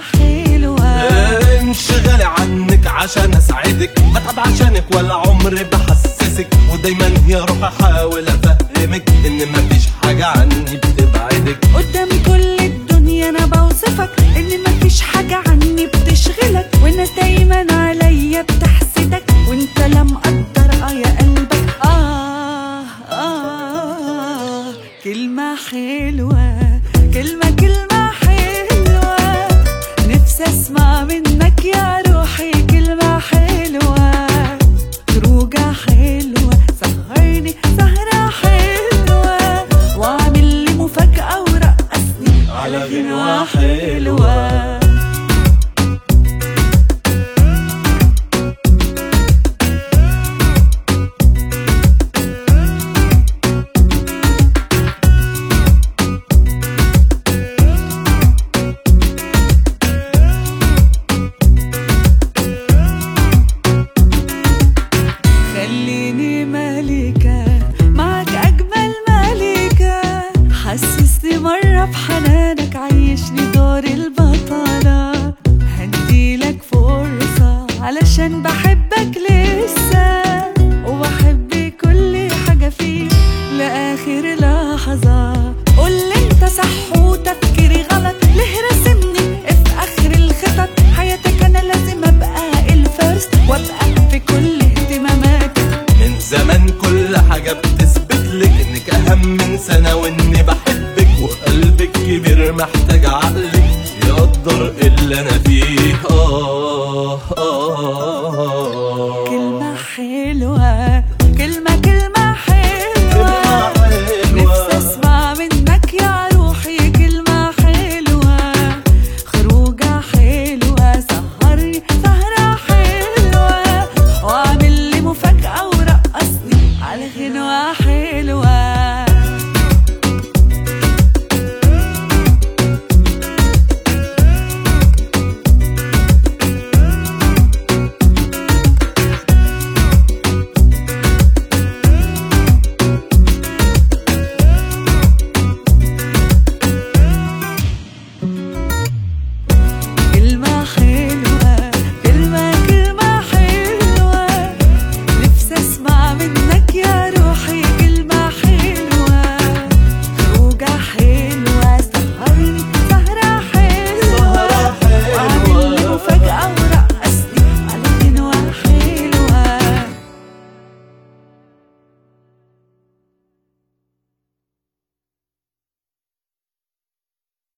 حلوة انشغالي عنك عشان اسعدك بتعب عشانك ولا عمري بحسسك ودايما يا روح احاول افهمك ان مفيش حاجة عني بتبعدك قدام كل الدنيا انا بوصفك ان مفيش حاجة عني بتشغلك والناس دايما عليا بتحسدك وانت لا مقدر اه يا قلبك آه, آه كلمة حلوة كلمة كلمة حلوة نفسي اسمع منك يا روحي كلمة حلوة خروجة حلوة سهرني سهرة حلوة واعمل لي مفاجأة ورقصني على غنوة حلوة. خليني ملكة معك أجمل ملكة حسسني مرة بحنانك عيشني دور البطلة هديلك فرصة علشان بحبك لسه وبحب كل حاجة فيك لآخر لحظة قولي انت صح وتفكيري غلط ليه راسمني في آخر الخطط حياتك أنا لازم أبقى الفيرست وأبقى في كل اهتماماتك من زمان كل حاجة بتثبت لك انك اهم من سنة واني بحبك وقلبك كبير محتاج عقلك يقدر اللي انا فيه آه آه